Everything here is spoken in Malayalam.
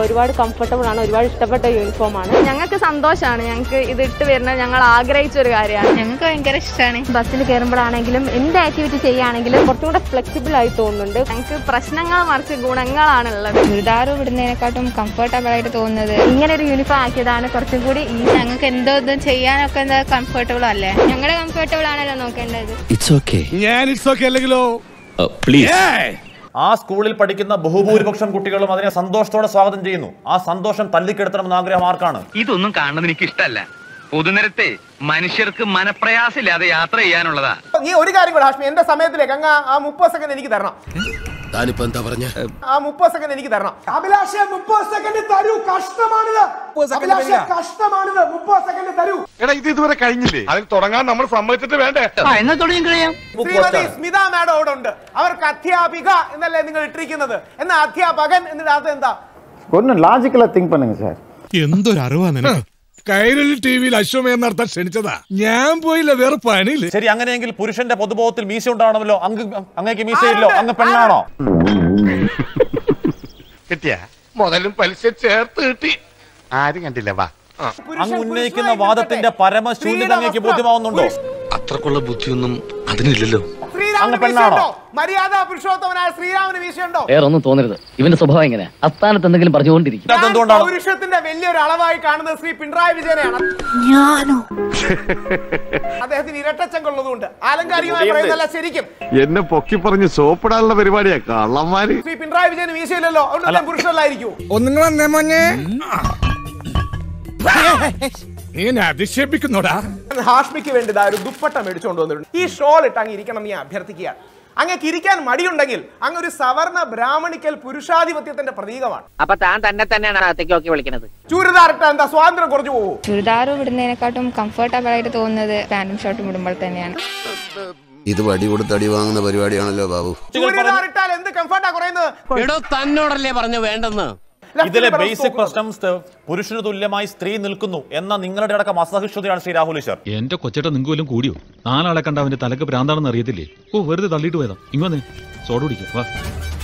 ഒരുപാട് കംഫർട്ടബിൾ ആണ് ഒരുപാട് ഇഷ്ടപ്പെട്ട യൂണിഫോം ആണ് ഞങ്ങൾക്ക് സന്തോഷമാണ് ഞങ്ങൾക്ക് ഇത് ഇട്ട് വരുന്നത് ഞങ്ങൾ ആഗ്രഹിച്ച ഒരു കാര്യമാണ് ഞങ്ങൾക്ക് ഭയങ്കര ഇഷ്ടമാണ് ബസ്സിൽ കയറുമ്പോഴാണെങ്കിലും എന്ത് ആക്ടിവിറ്റി ചെയ്യുകയാണെങ്കിലും കുറച്ചും കൂടെ ഫ്ലെക്സിബിൾ ആയി തോന്നുന്നുണ്ട് ഞങ്ങൾക്ക് പ്രശ്നങ്ങൾ മറിച്ച് ഗുണങ്ങളാണുള്ളത് ചുരിദാർ ഇടുന്നതിനെക്കാട്ടും കംഫർട്ടബിൾ ആയിട്ട് തോന്നുന്നത് ഇങ്ങനെ ഒരു യൂണിഫോം ആക്കിയതാണ് കുറച്ചും കൂടി ഈ ഞങ്ങൾക്ക് എന്തോ ഇത് ചെയ്യാനൊക്കെ എന്താ കംഫർട്ടബിൾ അല്ലേ ഞങ്ങൾ കംഫർട്ടബിൾ ആണല്ലോ നോക്കേണ്ടത് ഇറ്റ്സ് ഓക്കെ ഞാൻ ഇറ്റ്സ് ഓക്കെ അല്ലെങ്കിലോ പ്ലീസ് ആ സ്കൂളിൽ പഠിക്കുന്ന ബഹുഭൂരിപക്ഷം കുട്ടികളും അതിനെ സന്തോഷത്തോടെ സ്വാഗതം ചെയ്യുന്നു ആ സന്തോഷം തല്ലിക്കെടുത്തണമെന്ന് ആഗ്രഹം ആർക്കാണ് ഇതൊന്നും കാണുന്നത് എനിക്ക് ഇഷ്ടല്ല പൊതുനിരത്തെ മനുഷ്യർക്ക് മനപ്രയാസമില്ലാതെ യാത്ര ചെയ്യാനുള്ളതാ നീ ഒരു കാര്യം കൂടെ ഹാഷ്മി എന്റെ സമയത്തിലേക്ക് അങ്ങ് ആ മുപ്പത് സെക്കൻഡ് എനിക്ക് തരണം താനിപ്പോ എന്താ പറഞ്ഞ ആ മുപ്പത് സെക്കൻഡ് എനിക്ക് തരണം അഭിലാഷ മുപ്പത് സെക്കൻഡ് തരൂ കഷ്ടമാണിത് അഭിലാഷ കഷ്ടമാണിത് മുപ്പത് സെക്കൻഡ് തരൂ എടാ ഇത് ഇതുവരെ കഴിഞ്ഞില്ലേ അതിൽ തുടങ്ങാൻ നമ്മൾ സമ്മതിച്ചിട്ട് വേണ്ടേ ശ്രീമതി സ്മിത മാഡം അവിടെ ഉണ്ട് അവർക്ക് അധ്യാപിക എന്നല്ലേ നിങ്ങൾ ഇട്ടിരിക്കുന്നത് എന്നാ അധ്യാപകൻ എന്നിടാത്ത എന്താ கொஞ்சம் லாஜிக்கலா திங்க் பண்ணுங்க சார் എന്തൊരു അറിവാ നിനക്ക് കൈരളി ടി വിയിൽ അശ്വമേധം നടത്താൻ ക്ഷണിച്ചതാ ഞാൻ പോയില്ല വേറെ പണിയില്ല ശരി അങ്ങനെയെങ്കിൽ പുരുഷന്റെ പൊതുബോധത്തിൽ മീശ ഉണ്ടാവണമല്ലോ അങ്ങ് അങ്ങേക്ക് മീശയില്ലോ അങ്ങ് പെണ്ണാണോ കിട്ടിയ മുതലും പലിശ ചേർത്ത് കിട്ടി ആരും കണ്ടില്ല വാ പുരുഷൻ അങ്ങ് ഉന്നയിക്കുന്ന പുരുഷനായി വാദത്തിന്റെ നിൽക്കട്ടെ. പരമശൂന്യത സ്ത്രീയുടെ അങ്ങേക്ക് വസ്ത്രം ബോധ്യമാവുന്നുണ്ടോ പുരുഷ- അത്രക്കുള്ള ബുദ്ധിയൊന്നും അതിനില്ലല്ലോ ശ്രീരാമന് അങ്ങ് പെണ്ണാണോ? വീശുണ്ടോ? മര്യാദ പുരുഷോത്തമനായ ശ്രീരാമന് വീശുണ്ടോ വേറെ ഒന്നും തോന്നരുത് ഇവന്റെ സ്വഭാവം എങ്ങനെ അസ്ഥാനത്ത് എന്തെങ്കിലും പറഞ്ഞുകൊണ്ടിരിക്കും ഇതിനകത്ത് ഞാൻ എന്തുകൊണ്ടാണ് പൗരുഷത്തിന്റെ വലിയൊരു അളവായി കാണുന്നത് ശ്രീ പിണറായി വിജയനെയാണ് അദ്ദേഹത്തിന് ഇരട്ടച്ചങ്കുള്ളതുകൊണ്ട് ആലങ്കാരികമായി പറയുന്നതല്ല ശരിക്കും എന്നെ പൊക്കി പറഞ്ഞ് സോപ്പിടാനുള്ള പരിപാടിയാ കള്ളന്മാര് ശ്രീ പിണറായി വിജയന് വീശയില്ലല്ലോ അതുകൊണ്ട് അദ്ദേഹം പുരുഷനല്ലായിരിക്കും ഒന്നുങ്ങൾ വന്നേ മോനെ നീ എന്നെ അധിക്ഷേപിക്കുന്നോടാ ഹാഷ്മിക്ക് വേണ്ടി ദാ ഒരു ദുപ്പട്ട മേടിച്ചുകൊണ്ട് വന്നിട്ടുണ്ട് ഈ ഷോൾ ഇട്ട് അങ്ങ് ഇരിക്കണം എന്ന് ഞാൻ അഭ്യർത്ഥിക്കുകയാണ് അങ്ങക്ക് ഇരിക്കാൻ മടിയുണ്ടെങ്കിൽ അങ്ങ് ഒരു സവർണ ബ്രാഹ്മണിക്കൽ പുരുഷാധിപത്യത്തിന്റെ പ്രതീകമാണ് അപ്പൊ താൻ തന്നെ തന്നെയാണ് അകത്തേക്ക് നോക്കി വിളിക്കുന്നത് ചൂരിദാറിട്ട എന്താ സ്വാതന്ത്ര്യം കുറഞ്ഞു പോകും ചുരിദാർ ഇടുന്നതിനെക്കാട്ടും കംഫർട്ടബിൾ ആയിട്ട് തോന്നുന്നത് പാന്റും ഷർട്ടും ഇടുമ്പോൾ തന്നെയാണ് ഇത് വടി കൊടുത്ത് അടി വാങ്ങുന്ന പരിപാടിയാണല്ലോ ബാബു ചൂരിദാറിട്ടാൽ എന്ത് കംഫർട്ടാ കുറയുന്നത് എടോ തന്നോടല്ലേ പറഞ്ഞു വേണ്ടെന്ന് Left ഇതിലെ ൽ കിടന്ന് ബേസിക് നോക്കുക. പ്രശ്നം സ്ത- പുരുഷന് തുല്യമായി സ്ത്രീ നിൽക്കുന്നു എന്ന നിങ്ങളുടെ അടക്കം അസഹിഷ്ണുതയാണ് ശ്രീ രാഹുൽ ഈശ്വർ എന്റെ കൊച്ചേട്ട നിങ്ങൾക്ക് വല്ലതും കൂടിയോ നാലാളെ കണ്ട അവന്റെ തലക്ക് ഭ്രാന്താണെന്ന് അറിയത്തില്ലേ ഓ വെറുതെ തള്ളിയിട്ട് പോയതാ ഇങ്ങോന്നേ സോഡ കുടിക്കാം വാ